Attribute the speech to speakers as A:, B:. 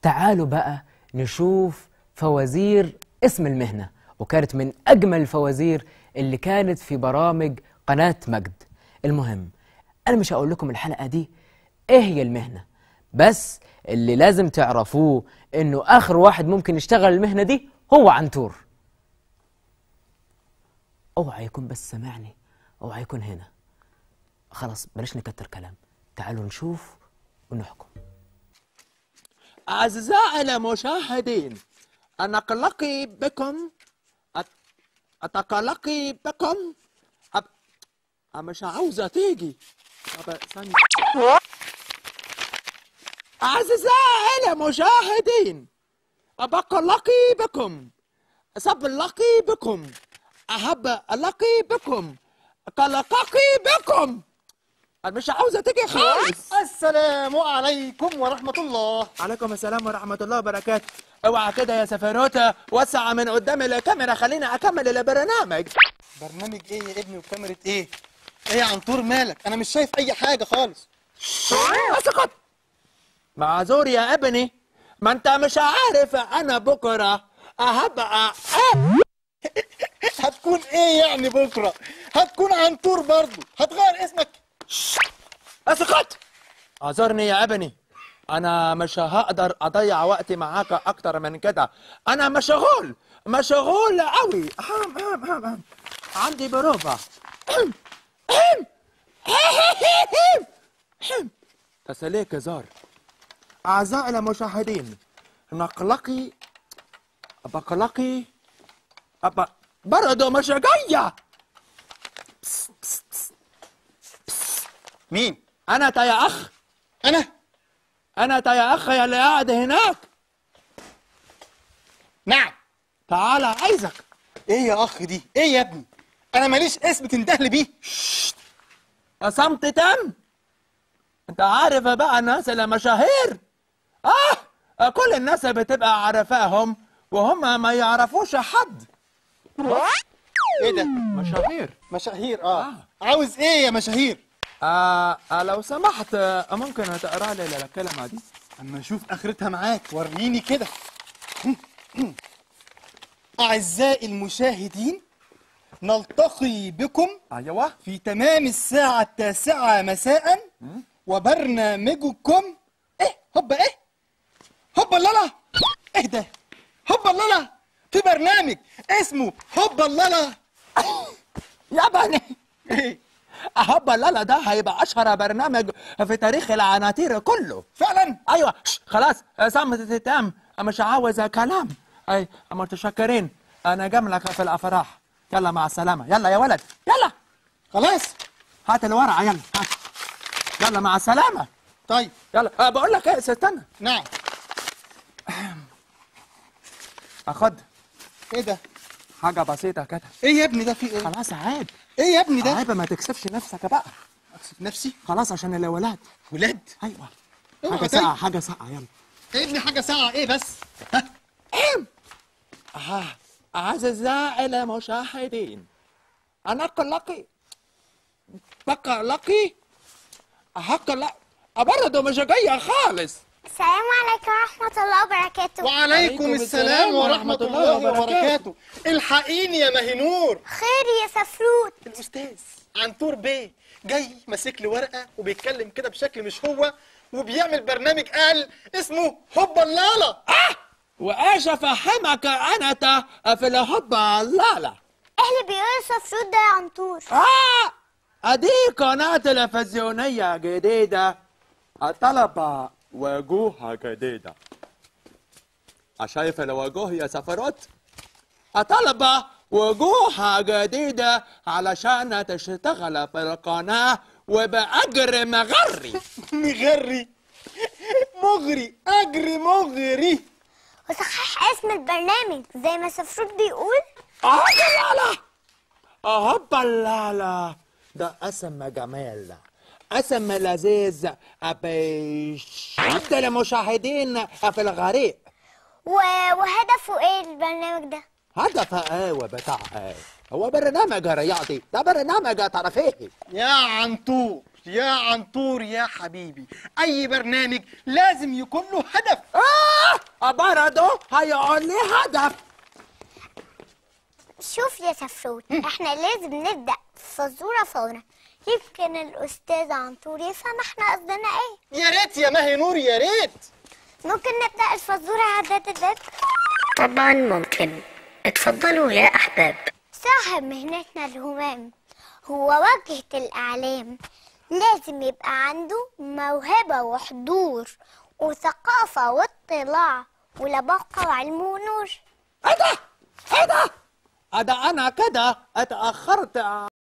A: تعالوا بقى نشوف فوازير اسم المهنة وكانت من أجمل الفوازير اللي كانت في برامج قناة مجد المهم أنا مش هقول لكم الحلقة دي إيه هي المهنة بس اللي لازم تعرفوه إنه آخر واحد ممكن يشتغل المهنة دي هو عنتور اوعى يكون بس سامعني اوعى يكون هنا خلاص بلاش نكتر كلام تعالوا نشوف ونحكم
B: أعزائي المشاهدين أنقلقي بكم أت- أتقلقي بكم أب... أنا مش عاوزة تيجي طب ثانية أعزائي المشاهدين أبقلقي بكم أسبلقي بكم أحب ألقي بكم قلققي بكم أنا مش عاوزة تيجي خالص
C: السلام عليكم ورحمة الله
B: عليكم السلام ورحمة الله وبركاته اوعى كده يا سفروتة وسع من قدام الكاميرا خليني اكمل البرنامج
C: برنامج ايه يا ابني وكاميرا ايه؟ ايه يا عنتور مالك؟ انا مش شايف اي حاجة خالص
B: اسكت معذور يا ابني ما انت مش عارف انا بكرة هبقى
C: هتكون ايه يعني بكرة؟ هتكون عنتور برضو هتغير اسمك
B: اسكت اعذرني يا ابني انا مش هقدر اضيع وقتي معاك اكتر من كده انا مشغول مشغول قوي هم هم هم هم. عندي بروفة هم. هم. هم. هم. تسليك زار اعزائي المشاهدين نقلقي بقلقي أبا برضه مش جاية
C: مين؟
B: انا تا يا اخ
C: انا؟
B: انا تا يا اخ يا اللي قاعد هناك
C: نعم
B: تعالى عايزك
C: ايه يا اخ دي؟ ايه يا ابني؟ انا ماليش اسم تندهلي بيه
B: صمت تم انت عارف بقى الناس المشاهير اه كل الناس بتبقى عارفاهم وهم ما يعرفوش حد
C: ايه ده؟
B: مشاهير
C: مشاهير اه,
B: آه.
C: عاوز ايه يا مشاهير؟
B: آه آه، لو سمحت آه، ممكن تقرا لي الكلمة دي
C: اما اشوف اخرتها معاك وريني كده اعزائي المشاهدين نلتقي بكم
B: ايوه
C: في تمام الساعة التاسعة مساء وبرنامجكم ايه هوبا ايه هوبا لالا ايه ده هوبا لالا في برنامج اسمه هوبا لالا
B: يا بني
C: ايه
B: هبا لالا ده هيبقى اشهر برنامج في تاريخ العناتير كله
C: فعلا
B: ايوه شش، خلاص صمت تتام مش عاوز كلام اي متشكرين انا جملك في الافراح يلا مع السلامه يلا يا ولد يلا
C: خلاص
B: هات الورقه يلا هات يلا مع السلامه
C: طيب
B: يلا أه بقول لك ايه استنى
C: نعم
B: اخد
C: ايه ده
B: حاجه بسيطه كده
C: ايه يا ابني ده في ايه
B: خلاص عيب
C: ايه يا ابني ده
B: عيب ما تكسفش نفسك بقى
C: اكسف نفسي
B: خلاص عشان الاولاد
C: ولاد
B: ايوه
C: اوعى
B: حاجه
C: طيب.
B: ساقعه حاجه ساقعه يلا
C: يا ابني حاجة ساعة ايه بس ها
B: آه أعزائي المشاهدين أنا قلقي بقلقي هقلق برضه مش جاية خالص
D: السلام عليكم ورحمة الله وبركاته
C: وعليكم السلام ورحمة الله وبركاته الحقيني يا مهنور
D: خير يا سفروت
C: الأستاذ عنتور بيه جاي ماسك لي ورقة وبيتكلم كده بشكل مش هو وبيعمل برنامج قال اسمه هوبا اللالا
B: وإيش أفهمك أنا تا في الهبة لالا
D: ايه اللي بيقول سفروت ده يا عنتور
B: آه أدي قناة تلفزيونية جديدة الطلبة وجوه جديدة شايف الوجوه يا سفرات الطلبة وجوه جديدة علشان تشتغل في القناة وبأجر مغري
C: مغري مغري أجري مغري
D: وصحح اسم البرنامج زي ما سفروت بيقول
B: أهب لالا أهب لالا ده اسم جميل اسم لذيذ بيشد المشاهدين في الغريق
D: و... وهدفه ايه البرنامج ده
B: هدف ايه وبتاع ايه هو برنامج رياضي ده برنامج ترفيهي
C: يا عنتور يا عنتور يا حبيبي أي برنامج لازم يكون له هدف
B: آه برضه هيقول لي هدف
D: شوف يا سفروت احنا لازم نبدأ فزورة فورا يمكن الأستاذ عنتور يفهم احنا قصدنا ايه
C: يا ريت يا ماهي نور يا ريت
D: ممكن نبدأ الفزورة عدد الذات
E: طبعا ممكن اتفضلوا يا أحباب
D: صاحب مهنتنا الهمام هو واجهة الإعلام لازم يبقى عنده موهبة وحضور وثقافة واطلاع ولباقة وعلم ونور
B: ايه ده ايه ده ده انا كده اتاخرت